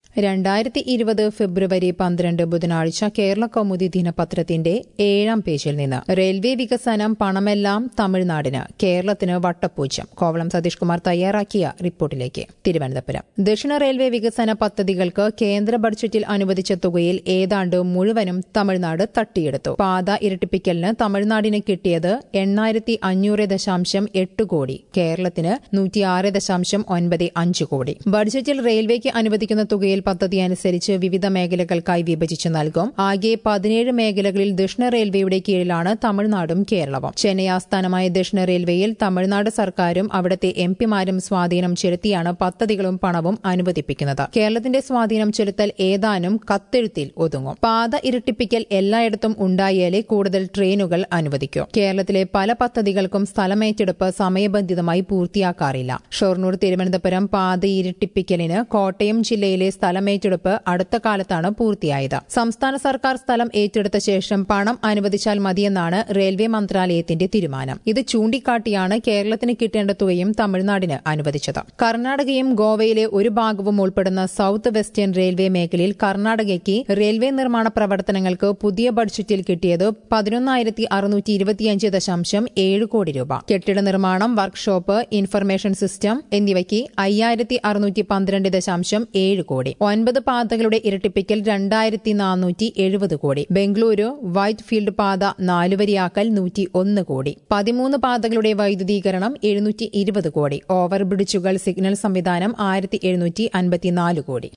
രണ്ടായിരത്തി ഇരുപത് ഫെബ്രുവരി പന്ത്രണ്ട് ബുധനാഴ്ച കേരള കൗമുദി ദിനപത്രത്തിന്റെ ഏഴാം പേജിൽ നിന്ന് റെയിൽവേ വികസനം പണമെല്ലാം തമിഴ്നാടിന് കേരളത്തിന് വട്ടപ്പൂജ്യം കോവളം സതീഷ് കുമാർ തയ്യാറാക്കിയ റിപ്പോർട്ടിലേക്ക് തിരുവനന്തപുരം ദക്ഷിണ റെയിൽവേ വികസന പദ്ധതികൾക്ക് കേന്ദ്ര ബഡ്ജറ്റിൽ അനുവദിച്ച തുകയിൽ ഏതാണ്ട് മുഴുവനും തമിഴ്നാട് തട്ടിയെടുത്തു പാത ഇരട്ടിപ്പിക്കലിന് തമിഴ്നാടിന് കിട്ടിയത് എണ്ണായിരത്തി അഞ്ഞൂറ് ദശാംശം എട്ട് കോടി കേരളത്തിന് നൂറ്റിയാറ് ദശാംശം ഒൻപത് അഞ്ച് കോടി ബഡ്ജറ്റിൽ റെയിൽവേക്ക് അനുവദിക്കുന്ന തുകയിൽ പദ്ധതി അനുസരിച്ച് വിവിധ മേഖലകൾക്കായി വിഭജിച്ച് നൽകും ആകെ പതിനേഴ് മേഖലകളിൽ ദക്ഷിണ റെയിൽവേയുടെ കീഴിലാണ് തമിഴ്നാടും കേരളവും ചെന്നൈ ആസ്ഥാനമായ ദക്ഷിണ റെയിൽവേയിൽ തമിഴ്നാട് സർക്കാരും അവിടുത്തെ എം പിമാരും സ്വാധീനം ചെലുത്തിയാണ് പദ്ധതികളും പണവും അനുവദിപ്പിക്കുന്നത് കേരളത്തിന്റെ സ്വാധീനം ചെലുത്തൽ ഏതാനും കത്തെഴുത്തിൽ ഒതുങ്ങും പാത ഇരട്ടിപ്പിക്കൽ എല്ലായിടത്തും ഉണ്ടായാലേ കൂടുതൽ ട്രെയിനുകൾ അനുവദിക്കൂ കേരളത്തിലെ പല പദ്ധതികൾക്കും സ്ഥലമേറ്റെടുപ്പ് സമയബന്ധിതമായി പൂർത്തിയാക്കാറില്ല ഷൊർണൂർ തിരുവനന്തപുരം പാത ഇരട്ടിപ്പിക്കലിന് കോട്ടയം ജില്ലയിലെ സ്ഥലമേറ്റെടുപ്പ് അടുത്ത കാലത്താണ് പൂർത്തിയായത് സംസ്ഥാന സർക്കാർ സ്ഥലം ഏറ്റെടുത്ത ശേഷം പണം അനുവദിച്ചാൽ മതിയെന്നാണ് റെയിൽവേ മന്ത്രാലയത്തിന്റെ തീരുമാനം ഇത് ചൂണ്ടിക്കാട്ടിയാണ് കേരളത്തിന് കിട്ടേണ്ട തുകയും തമിഴ്നാടിന് അനുവദിച്ചത് കർണാടകയും ഗോവയിലെ ഒരു ഭാഗവും ഉൾപ്പെടുന്ന സൌത്ത് വെസ്റ്റേൺ റെയിൽവേ മേഖലയിൽ കർണാടകയ്ക്ക് റെയിൽവേ നിർമ്മാണ പ്രവർത്തനങ്ങൾക്ക് പുതിയ ബഡ്ജറ്റിൽ കിട്ടിയത് പതിനൊന്നായിരത്തി അറുന്നൂറ്റി ഇരുപത്തിയഞ്ച് ദശാംശം ഏഴ് കോടി രൂപ കെട്ടിട നിർമ്മാണം വർക്ക്ഷോപ്പ് ഇൻഫർമേഷൻ സിസ്റ്റം എന്നിവയ്ക്ക് അയ്യായിരത്തി അറുന്നൂറ്റി പന്ത്രണ്ട് ദശാംശം ഏഴ് കോടി ഒൻപത് പാതകളുടെ ഇരട്ടിപ്പിക്കൽ രണ്ടായിരത്തി നാനൂറ്റി എഴുപത് കോടി ബംഗളൂരു വൈറ്റ് ഫീൽഡ് പാത നാലുവരിയാക്കൽ നൂറ്റി ഒന്ന് കോടി പതിമൂന്ന് പാതകളുടെ വൈദ്യുതീകരണം എഴുന്നൂറ്റി ഇരുപത് കോടി ഓവർബ്രിഡ്ജുകൾ സിഗ്നൽ സംവിധാനം ആയിരത്തി എഴുന്നൂറ്റി അൻപത്തിനാല് കോടി